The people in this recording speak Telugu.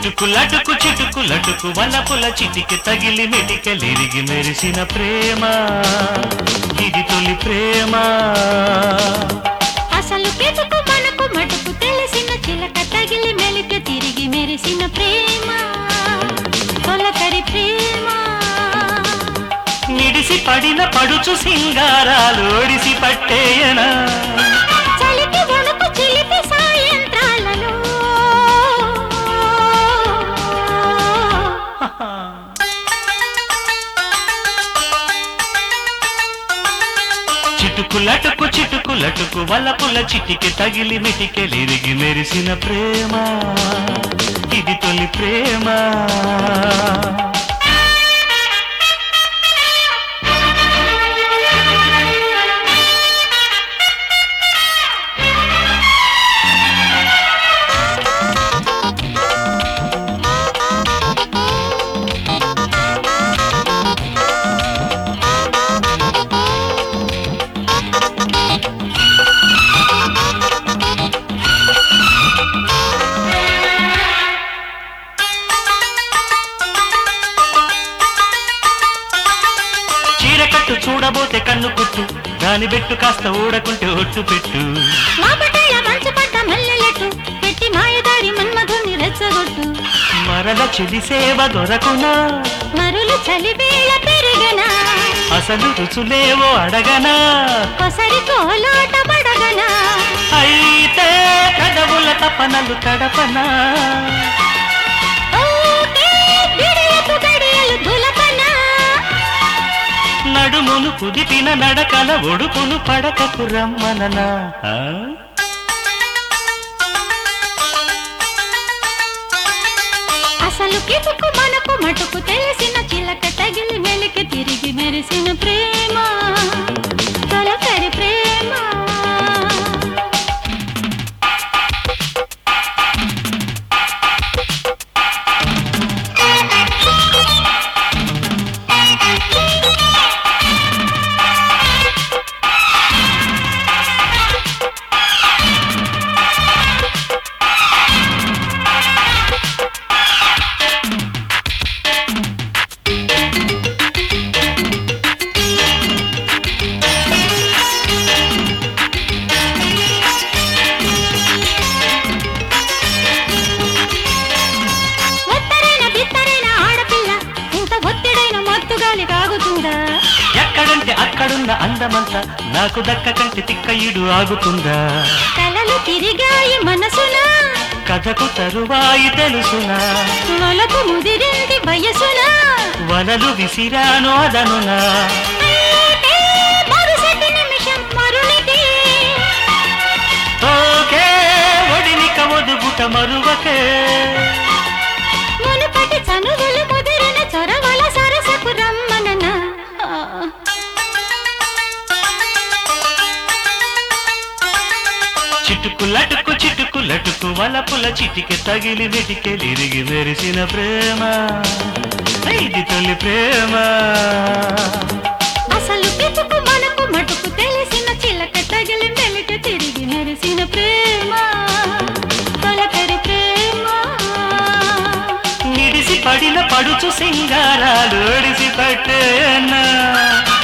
చిటుకులటుకు చిటుకులటుకు వలపుల చిటికి తగిలి మెటికలిరిగి మెరిసిన ప్రేమ ఇది తొలి ప్రేమ అసలు కెతుకు మనకు మటుకు తెలిసిన చిలక తగిలి మెలిక తిరిగి మెరిసిన ప్రేమ తొలకరి ప్రేమ నిడిసి పడిన పడుచు సింగారాలు ఒడిసి పట్టేయనా చలికి వణుకు చిలిపి సాయంత్రాలలో చిటుకులటుకు చిటుకులటుకు వలపుల చిటికి తగిలి మిటికెలిరిగి మెరిసిన ప్రేమ ఇది తొలి ప్రేమ చీరకట్టు చూడబోతే కన్ను కుట్టు దాని బెట్టు కాస్త ఊడకుంటే ఒట్టు పెట్టు మాపటేల మంచు పడ్డ మల్లెలెట్టు పెట్టి మాయదారి మన్మధుని రెచ్చగొట్టు మరల చెలి సేవ దొరకునా మరులు చలివేళ పెరిగనా అసలు రుచులేవో అడగనా కొసరి కోలాట పడగనా అయితే కదవుల తపనలు తడపనా ఓకే విడియపు గడియలు దులపనా నడుమును కుదిపిన నడకల ఒడుపును పడకకు రమ్మననా ఆ? అసలు కిటుకు మనకు మటుకు తెలిసిన చిలక తగిలి మెలికి తిరిగి మెరిసిన ప్రేమ తొలకరి ప్రేమ ఒత్తరైన బిత్తరైన ఆడపిల్ల ఇంత ఒత్తిడైన మత్తుగాలి కాగుతుందా ఎక్కడంటే అక్కడున్న అందమంతా నాకు దక్కకంటే తిక్కయుడు ఆగుతుందా కలలు తిరిగాయి మనసున కథకు తరువాయి తెలుసునా వలకు ముదిరింది వయసున వలలు విసిరాను అదనునా అయితే మరుసటి నిమిషం మరునికి ఓకే ఒడినిక ఒదుగుట మరువకే మునుపటి చనువులు ముదిరిన చొరవల సరసకు రమ్మనన చిటుకులటుకు చిటుకులటుకు వలపుల చిటికి తగిలి వెటికెలిరిగి మెరిసిన ప్రేమ ఇది తొలి ప్రేమ అసలు పితుకు మనకు మటుకు తెలిసిన చిలక తగిలి మెలిక తిరిగి మెరిసిన ప్రేమ తొలకరి ప్రేమ నిడిసి పడిన పడుచు సింగారాలు ఒడిసి పట్టేనా